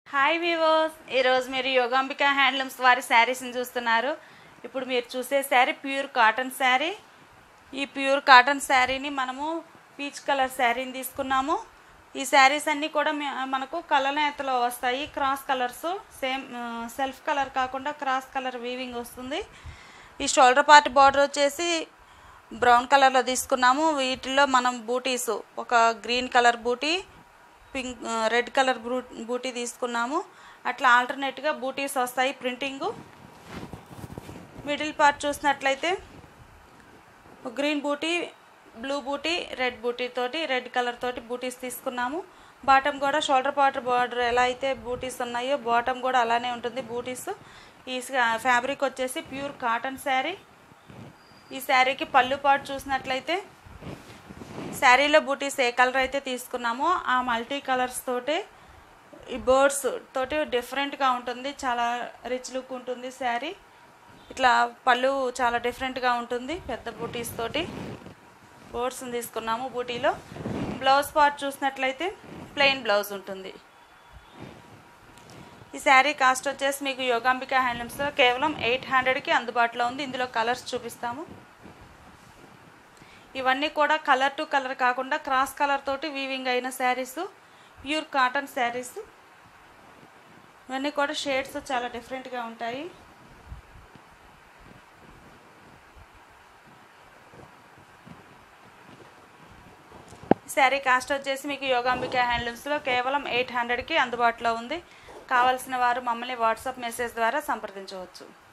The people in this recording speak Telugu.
హాయ్ వివోస్ ఈరోజు మీరు యోగాంబిక హ్యాండ్లూమ్స్ వారి శారీస్ని చూస్తున్నారు ఇప్పుడు మీరు చూసే శారీ ప్యూర్ కాటన్ శారీ ఈ ప్యూర్ కాటన్ శారీని మనము పీచ్ కలర్ శారీని తీసుకున్నాము ఈ శారీస్ అన్నీ కూడా మే- మనకు కలనేతలో వస్తాయి cross colours same self colour కాకుండా క్రాస్ కలర్ వీవింగ్ వస్తుంది ఈ షోల్డర్ పార్ట్ బార్డర్ వచ్చేసి బ్రౌన్ కలర్లో తీసుకున్నాము వీటిల్లో మనం బూటీస్ ఒక green colour buti pink red colour blue buti తీసుకున్నాము అట్లా ఆల్టర్నేట్గా బూటీస్ వస్తాయి ప్రింటింగు మిడిల్ పార్ట్ చూసినట్లయితే green buti blue buti red buti తోటి రెడ్ కలర్ తోటి బూటీస్ తీసుకున్నాము బాటమ్ కూడా షోల్డర్ పార్ట్ బార్డర్ ఎలా అయితే బూటీస్ ఉన్నాయో బాటమ్ కూడా అలానే ఉంటుంది బూటీస్ ఈ ఫ్యాబ్రిక్ వచ్చేసి ప్యూర్ కాటన్ శారీ ఈ శారీకి పళ్ళు పాటు చూసినట్లయితే శారీలో బూటీస్ ఏ కలర్ అయితే తీసుకున్నామో ఆ మల్టీ కలర్స్ తోటి ఈ బర్డ్స్ తోటి డిఫరెంట్గా ఉంటుంది చాలా రిచ్ లుక్ ఉంటుంది శారీ ఇట్లా పళ్ళు చాలా డిఫరెంట్గా ఉంటుంది పెద్ద బూటీస్ తోటి బోర్డ్స్ని తీసుకున్నాము బూటీలో బ్లౌజ్ పార్ట్ చూసినట్లయితే ప్లెయిన్ బ్లౌజ్ ఉంటుంది ఈ శారీ కాస్ట్ వచ్చేసి మీకు యోగాంబిక హ్యాండ్లూమ్స్లో కేవలం ఎయిట్ హండ్రెడ్కి అందుబాటులో ఉంది ఇందులో కలర్స్ చూపిస్తాము ఇవన్నీ కూడా కలర్ టు కలర్ కాకుండా క్రాస్ కలర్ తోటి వీవింగ్ అయిన శారీస్ ప్యూర్ కాటన్ శారీస్ ఇవన్నీ కూడా షేడ్స్ చాలా డిఫరెంట్గా ఉంటాయి శారీ కాస్ట్ వచ్చేసి మీకు యోగాంబిక హ్యాండ్లూమ్స్లో కేవలం ఎయిట్ హండ్రెడ్కి అందుబాటులో ఉంది కావాల్సిన వారు మమ్మల్ని వాట్సాప్ మెసేజ్ ద్వారా సంప్రదించవచ్చు